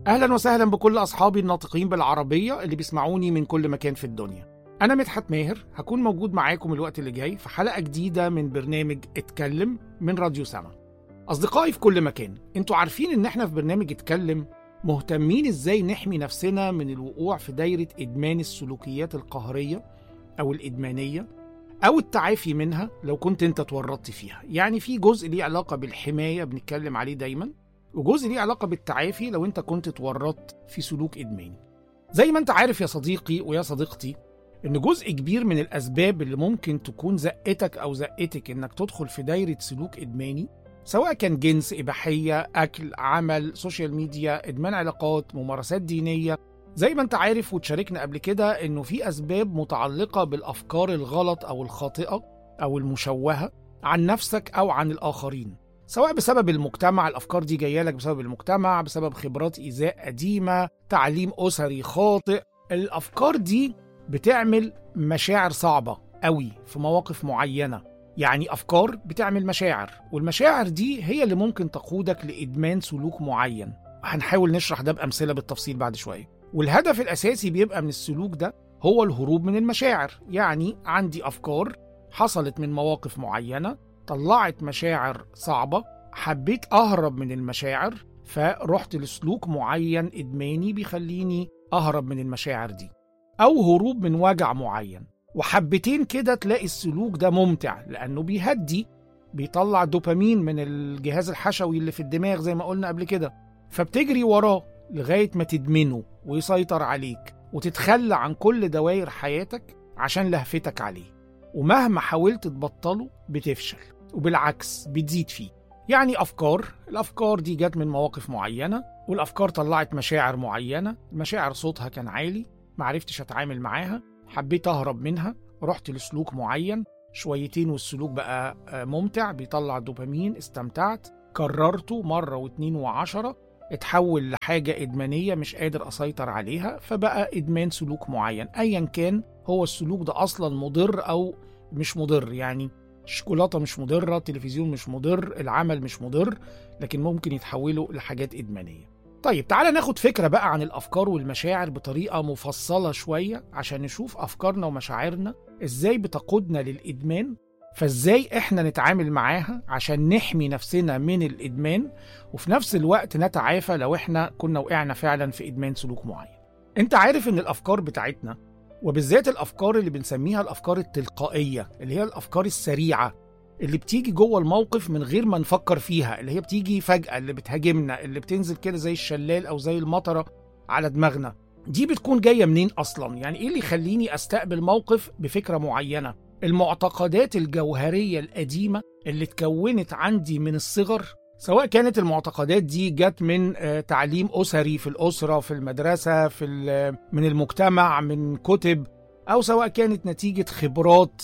أهلا وسهلا بكل أصحابي الناطقين بالعربية اللي بيسمعوني من كل مكان في الدنيا أنا مدحت ماهر هكون موجود معاكم الوقت اللي جاي في حلقة جديدة من برنامج اتكلم من راديو سما أصدقائي في كل مكان انتوا عارفين إن احنا في برنامج اتكلم مهتمين إزاي نحمي نفسنا من الوقوع في دايرة إدمان السلوكيات القهرية أو الإدمانية أو التعافي منها لو كنت أنت اتورطت فيها يعني في جزء ليه علاقة بالحماية بنتكلم عليه دايما وجزء ليه علاقة بالتعافي لو أنت كنت اتورطت في سلوك إدماني زي ما أنت عارف يا صديقي ويا صديقتي إن جزء كبير من الأسباب اللي ممكن تكون زقتك أو زقتك إنك تدخل في دايرة سلوك إدماني سواء كان جنس إباحية أكل عمل سوشيال ميديا إدمان علاقات ممارسات دينية زي ما انت عارف وتشاركنا قبل كده انه في اسباب متعلقه بالافكار الغلط او الخاطئه او المشوهه عن نفسك او عن الاخرين سواء بسبب المجتمع الافكار دي جايه لك بسبب المجتمع بسبب خبرات ايذاء قديمه تعليم اسري خاطئ الافكار دي بتعمل مشاعر صعبه قوي في مواقف معينه يعني افكار بتعمل مشاعر والمشاعر دي هي اللي ممكن تقودك لادمان سلوك معين هنحاول نشرح ده بامثله بالتفصيل بعد شويه والهدف الأساسي بيبقى من السلوك ده هو الهروب من المشاعر يعني عندي أفكار حصلت من مواقف معينة طلعت مشاعر صعبة حبيت أهرب من المشاعر فرحت لسلوك معين إدماني بيخليني أهرب من المشاعر دي أو هروب من وجع معين وحبتين كده تلاقي السلوك ده ممتع لأنه بيهدي بيطلع دوبامين من الجهاز الحشوي اللي في الدماغ زي ما قلنا قبل كده فبتجري وراه لغاية ما تدمنه ويسيطر عليك وتتخلى عن كل دوائر حياتك عشان لهفتك عليه ومهما حاولت تبطله بتفشل وبالعكس بتزيد فيه يعني أفكار الأفكار دي جت من مواقف معينة والأفكار طلعت مشاعر معينة المشاعر صوتها كان عالي معرفتش أتعامل معاها حبيت أهرب منها رحت لسلوك معين شويتين والسلوك بقى ممتع بيطلع دوبامين استمتعت كررته مرة واتنين وعشرة اتحول لحاجة إدمانية مش قادر أسيطر عليها فبقى إدمان سلوك معين أيا كان هو السلوك ده أصلا مضر أو مش مضر يعني الشوكولاتة مش مضرة التلفزيون مش مضر العمل مش مضر لكن ممكن يتحولوا لحاجات إدمانية طيب تعالى ناخد فكرة بقى عن الأفكار والمشاعر بطريقة مفصلة شوية عشان نشوف أفكارنا ومشاعرنا إزاي بتقودنا للإدمان فازاي احنا نتعامل معاها عشان نحمي نفسنا من الادمان وفي نفس الوقت نتعافى لو احنا كنا وقعنا فعلا في ادمان سلوك معين انت عارف ان الافكار بتاعتنا وبالذات الافكار اللي بنسميها الافكار التلقائيه اللي هي الافكار السريعه اللي بتيجي جوه الموقف من غير ما نفكر فيها اللي هي بتيجي فجاه اللي بتهاجمنا اللي بتنزل كده زي الشلال او زي المطره على دماغنا دي بتكون جايه منين اصلا يعني ايه اللي يخليني استقبل موقف بفكره معينه المعتقدات الجوهرية القديمة اللي اتكونت عندي من الصغر سواء كانت المعتقدات دي جت من تعليم أسري في الأسرة في المدرسة في من المجتمع من كتب أو سواء كانت نتيجة خبرات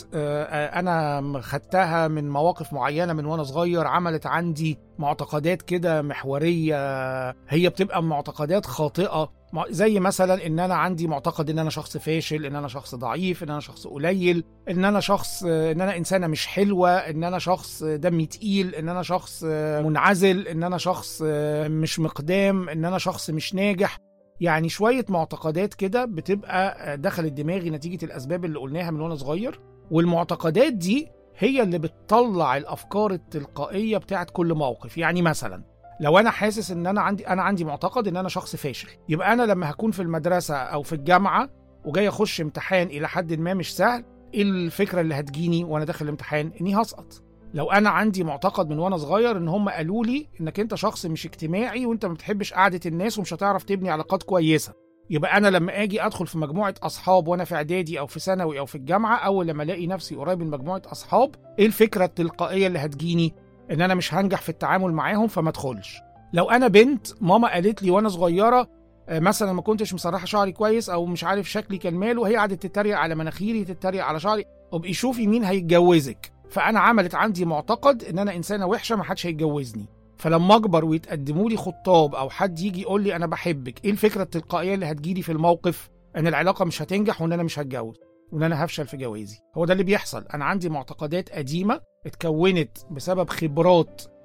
أنا خدتها من مواقف معينة من وأنا صغير عملت عندي معتقدات كده محورية هي بتبقى معتقدات خاطئة زي مثلا ان انا عندي معتقد ان انا شخص فاشل ان انا شخص ضعيف ان انا شخص قليل ان انا شخص ان انا انسانه مش حلوه ان انا شخص دمي تقيل ان انا شخص منعزل ان انا شخص مش مقدام ان انا شخص مش ناجح يعني شويه معتقدات كده بتبقى دخلت دماغي نتيجه الاسباب اللي قلناها من وانا صغير والمعتقدات دي هي اللي بتطلع الافكار التلقائيه بتاعت كل موقف يعني مثلا لو انا حاسس ان انا عندي انا عندي معتقد ان انا شخص فاشل يبقى انا لما هكون في المدرسه او في الجامعه وجاي اخش امتحان الى حد ما مش سهل ايه الفكره اللي هتجيني وانا داخل الامتحان اني هسقط لو انا عندي معتقد من وانا صغير ان هم قالوا لي انك انت شخص مش اجتماعي وانت ما بتحبش قعده الناس ومش هتعرف تبني علاقات كويسه يبقى انا لما اجي ادخل في مجموعه اصحاب وانا في اعدادي او في ثانوي او في الجامعه اول لما الاقي نفسي قريب من مجموعه اصحاب ايه الفكره التلقائيه اللي هتجيني ان انا مش هنجح في التعامل معاهم فما ادخلش لو انا بنت ماما قالت لي وانا صغيره مثلا ما كنتش مسرحه شعري كويس او مش عارف شكلي كان ماله وهي قعدت تتريق على مناخيري تتريق على شعري ابقي شوفي مين هيتجوزك فانا عملت عندي معتقد ان انا انسانه وحشه ما حدش هيتجوزني فلما اكبر ويتقدموا لي خطاب او حد يجي يقول لي انا بحبك ايه الفكره التلقائيه اللي هتجيلي في الموقف ان العلاقه مش هتنجح وان انا مش هتجوز وان انا هفشل في جوازي هو ده اللي بيحصل انا عندي معتقدات قديمه اتكونت بسبب خبرات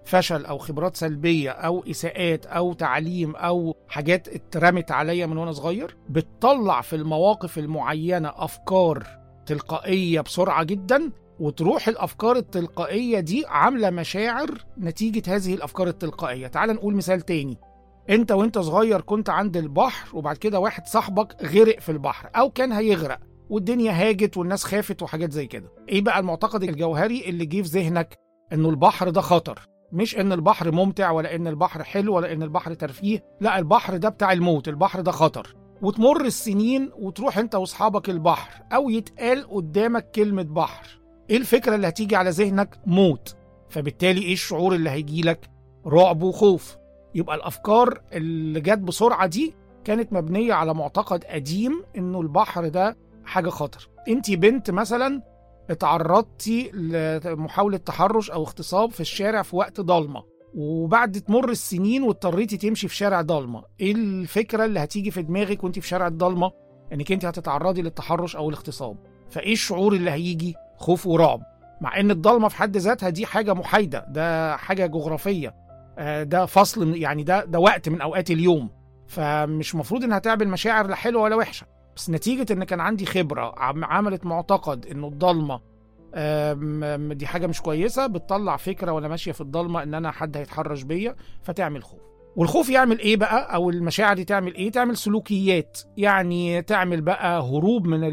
فشل او خبرات سلبيه او اساءات او تعليم او حاجات اترمت عليا من وانا صغير بتطلع في المواقف المعينه افكار تلقائيه بسرعه جدا وتروح الافكار التلقائيه دي عامله مشاعر نتيجه هذه الافكار التلقائيه تعال نقول مثال تاني انت وانت صغير كنت عند البحر وبعد كده واحد صاحبك غرق في البحر او كان هيغرق والدنيا هاجت والناس خافت وحاجات زي كده ايه بقى المعتقد الجوهري اللي جه في ذهنك انه البحر ده خطر مش ان البحر ممتع ولا ان البحر حلو ولا ان البحر ترفيه لا البحر ده بتاع الموت البحر ده خطر وتمر السنين وتروح انت واصحابك البحر او يتقال قدامك كلمة بحر ايه الفكرة اللي هتيجي على ذهنك موت فبالتالي ايه الشعور اللي هيجي لك رعب وخوف يبقى الافكار اللي جت بسرعة دي كانت مبنية على معتقد قديم انه البحر ده حاجة خطر انت بنت مثلا اتعرضتي لمحاولة تحرش أو اغتصاب في الشارع في وقت ضلمة وبعد تمر السنين واضطريتي تمشي في شارع ضلمة ايه الفكرة اللي هتيجي في دماغك وانت في شارع الضلمة انك انت هتتعرضي للتحرش او الاغتصاب فايه الشعور اللي هيجي خوف ورعب مع ان الضلمة في حد ذاتها دي حاجة محايدة ده حاجة جغرافية ده فصل يعني ده ده وقت من اوقات اليوم فمش مفروض انها تعمل مشاعر لا حلوه ولا وحشه بس نتيجة إن كان عندي خبرة عملت معتقد إنه الضلمة دي حاجة مش كويسة بتطلع فكرة وأنا ماشية في الضلمة إن أنا حد هيتحرش بيا فتعمل خوف والخوف يعمل ايه بقى او المشاعر دي تعمل ايه تعمل سلوكيات يعني تعمل بقى هروب من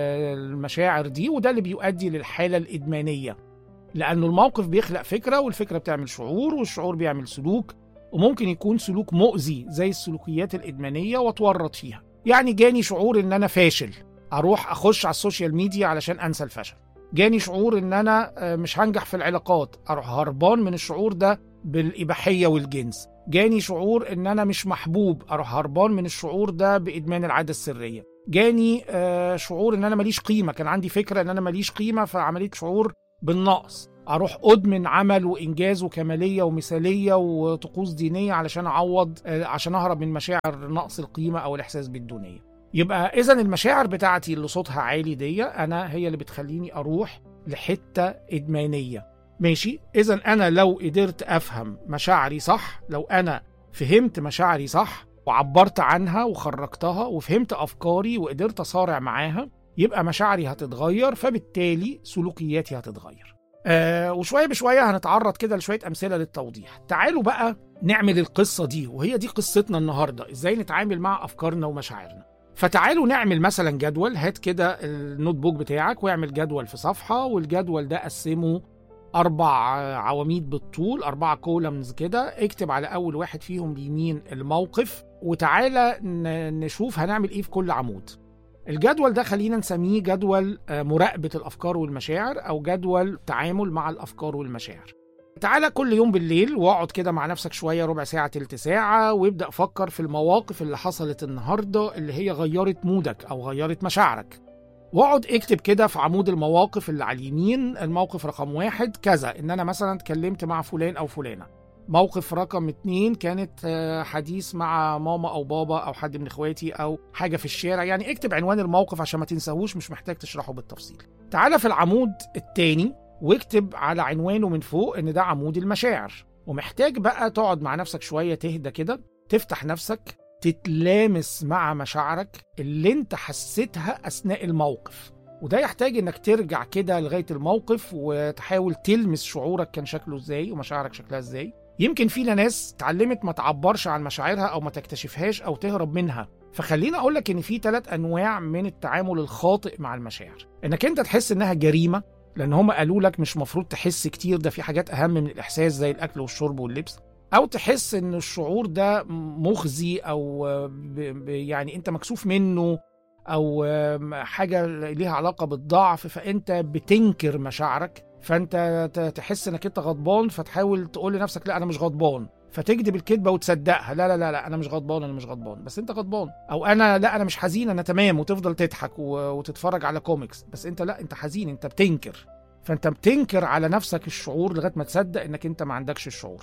المشاعر دي وده اللي بيؤدي للحالة الإدمانية لأنه الموقف بيخلق فكرة والفكرة بتعمل شعور والشعور بيعمل سلوك وممكن يكون سلوك مؤذي زي السلوكيات الإدمانية واتورط فيها يعني جاني شعور ان انا فاشل اروح اخش على السوشيال ميديا علشان انسى الفشل جاني شعور ان انا مش هنجح في العلاقات اروح هربان من الشعور ده بالاباحيه والجنس جاني شعور ان انا مش محبوب اروح هربان من الشعور ده بادمان العاده السريه جاني شعور ان انا ماليش قيمه كان عندي فكره ان انا ماليش قيمه فعمليه شعور بالنقص اروح ادمن عمل وانجاز وكماليه ومثاليه وطقوس دينيه علشان اعوض عشان اهرب من مشاعر نقص القيمه او الاحساس بالدونيه يبقى اذا المشاعر بتاعتي اللي صوتها عالي دي انا هي اللي بتخليني اروح لحته ادمانيه ماشي اذا انا لو قدرت افهم مشاعري صح لو انا فهمت مشاعري صح وعبرت عنها وخرجتها وفهمت افكاري وقدرت اصارع معاها يبقى مشاعري هتتغير فبالتالي سلوكياتي هتتغير آه وشويه بشويه هنتعرض كده لشويه امثله للتوضيح تعالوا بقى نعمل القصه دي وهي دي قصتنا النهارده ازاي نتعامل مع افكارنا ومشاعرنا فتعالوا نعمل مثلا جدول هات كده النوت بوك بتاعك واعمل جدول في صفحه والجدول ده قسمه اربع عواميد بالطول اربع كولمز كده اكتب على اول واحد فيهم اليمين الموقف وتعالى نشوف هنعمل ايه في كل عمود الجدول ده خلينا نسميه جدول مراقبة الأفكار والمشاعر أو جدول تعامل مع الأفكار والمشاعر تعالى كل يوم بالليل واقعد كده مع نفسك شوية ربع ساعة تلت ساعة وابدأ فكر في المواقف اللي حصلت النهاردة اللي هي غيرت مودك أو غيرت مشاعرك واقعد اكتب كده في عمود المواقف اللي على اليمين الموقف رقم واحد كذا ان انا مثلا اتكلمت مع فلان او فلانه موقف رقم اتنين كانت حديث مع ماما او بابا او حد من اخواتي او حاجه في الشارع يعني اكتب عنوان الموقف عشان ما تنساهوش مش محتاج تشرحه بالتفصيل تعالى في العمود التاني واكتب على عنوانه من فوق ان ده عمود المشاعر ومحتاج بقى تقعد مع نفسك شويه تهدى كده تفتح نفسك تتلامس مع مشاعرك اللي انت حسيتها اثناء الموقف وده يحتاج انك ترجع كده لغايه الموقف وتحاول تلمس شعورك كان شكله ازاي ومشاعرك شكلها ازاي يمكن فينا ناس اتعلمت ما تعبرش عن مشاعرها او ما تكتشفهاش او تهرب منها فخليني اقول لك ان في ثلاث انواع من التعامل الخاطئ مع المشاعر انك انت تحس انها جريمه لان هم قالوا لك مش مفروض تحس كتير ده في حاجات اهم من الاحساس زي الاكل والشرب واللبس او تحس ان الشعور ده مخزي او ب ب يعني انت مكسوف منه او حاجه ليها علاقه بالضعف فانت بتنكر مشاعرك فانت تحس انك انت غضبان فتحاول تقول لنفسك لا انا مش غضبان فتكذب الكذبه وتصدقها لا لا لا لا انا مش غضبان انا مش غضبان بس انت غضبان او انا لا انا مش حزين انا تمام وتفضل تضحك وتتفرج على كوميكس بس انت لا انت حزين انت بتنكر فانت بتنكر على نفسك الشعور لغايه ما تصدق انك انت ما عندكش الشعور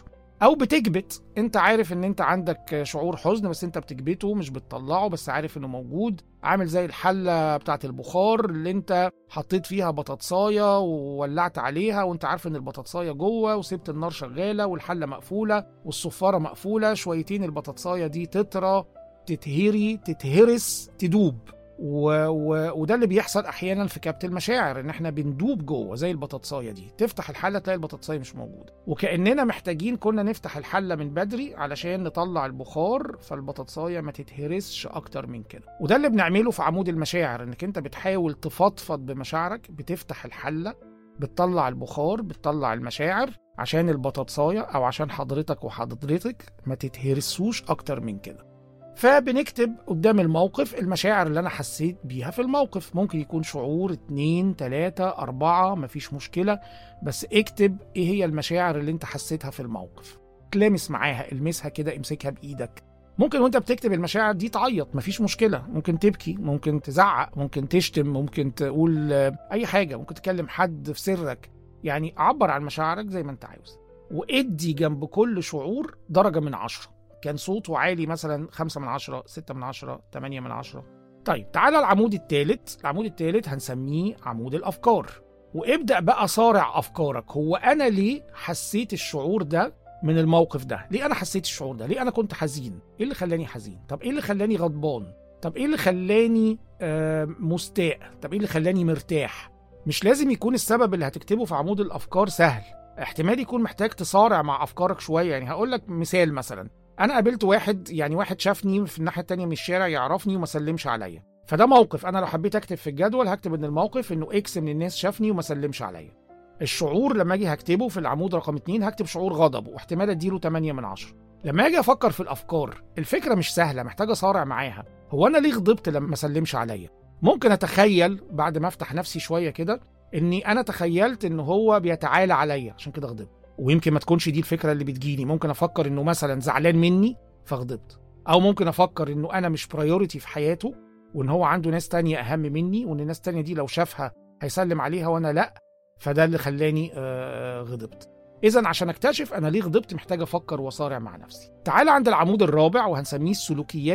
او بتكبت انت عارف ان انت عندك شعور حزن بس انت بتكبته مش بتطلعه بس عارف انه موجود عامل زي الحله بتاعه البخار اللي انت حطيت فيها بطاطسايه وولعت عليها وانت عارف ان البطاطسايه جوه وسبت النار شغاله والحله مقفوله والصفاره مقفوله شويتين البطاطسايه دي تطرى تتهري تتهرس تدوب و... و... وده اللي بيحصل احيانا في كبت المشاعر ان احنا بندوب جوه زي البطاطسايه دي تفتح الحله تلاقي البطاطسايه مش موجوده وكاننا محتاجين كنا نفتح الحله من بدري علشان نطلع البخار فالبطاطسايه ما تتهرسش اكتر من كده وده اللي بنعمله في عمود المشاعر انك انت بتحاول تفضفض بمشاعرك بتفتح الحله بتطلع البخار بتطلع المشاعر عشان البطاطسايه او عشان حضرتك وحضرتك ما تتهرسوش اكتر من كده فبنكتب قدام الموقف المشاعر اللي أنا حسيت بيها في الموقف ممكن يكون شعور اتنين تلاتة أربعة مفيش مشكلة بس اكتب ايه هي المشاعر اللي انت حسيتها في الموقف تلامس معاها المسها كده امسكها بإيدك ممكن وانت بتكتب المشاعر دي تعيط مفيش مشكلة ممكن تبكي ممكن تزعق ممكن تشتم ممكن تقول أي حاجة ممكن تكلم حد في سرك يعني عبر عن مشاعرك زي ما انت عاوز وادي جنب كل شعور درجة من عشرة كان صوته عالي مثلا 5 من 10 6 من 10 8 من 10 طيب تعالى العمود الثالث العمود الثالث هنسميه عمود الافكار وابدا بقى صارع افكارك هو انا ليه حسيت الشعور ده من الموقف ده ليه انا حسيت الشعور ده ليه انا كنت حزين ايه اللي خلاني حزين طب ايه اللي خلاني غضبان طب ايه اللي خلاني آه مستاء طب ايه اللي خلاني مرتاح مش لازم يكون السبب اللي هتكتبه في عمود الافكار سهل احتمال يكون محتاج تصارع مع افكارك شويه يعني هقول لك مثال مثلا انا قابلت واحد يعني واحد شافني في الناحيه التانية من الشارع يعرفني وما سلمش عليا فده موقف انا لو حبيت اكتب في الجدول هكتب ان الموقف انه اكس من الناس شافني وما سلمش عليا الشعور لما اجي هكتبه في العمود رقم 2 هكتب شعور غضب واحتمال اديله 8 من 10 لما اجي افكر في الافكار الفكره مش سهله محتاج اصارع معاها هو انا ليه غضبت لما ما سلمش عليا ممكن اتخيل بعد ما افتح نفسي شويه كده اني انا تخيلت ان هو بيتعالى عليا عشان كده غضبت ويمكن ما تكونش دي الفكره اللي بتجيني ممكن افكر انه مثلا زعلان مني فغضبت او ممكن افكر انه انا مش برايورتي في حياته وان هو عنده ناس تانية اهم مني وان الناس التانية دي لو شافها هيسلم عليها وانا لا فده اللي خلاني آه غضبت اذا عشان اكتشف انا ليه غضبت محتاج افكر واصارع مع نفسي تعال عند العمود الرابع وهنسميه السلوكيات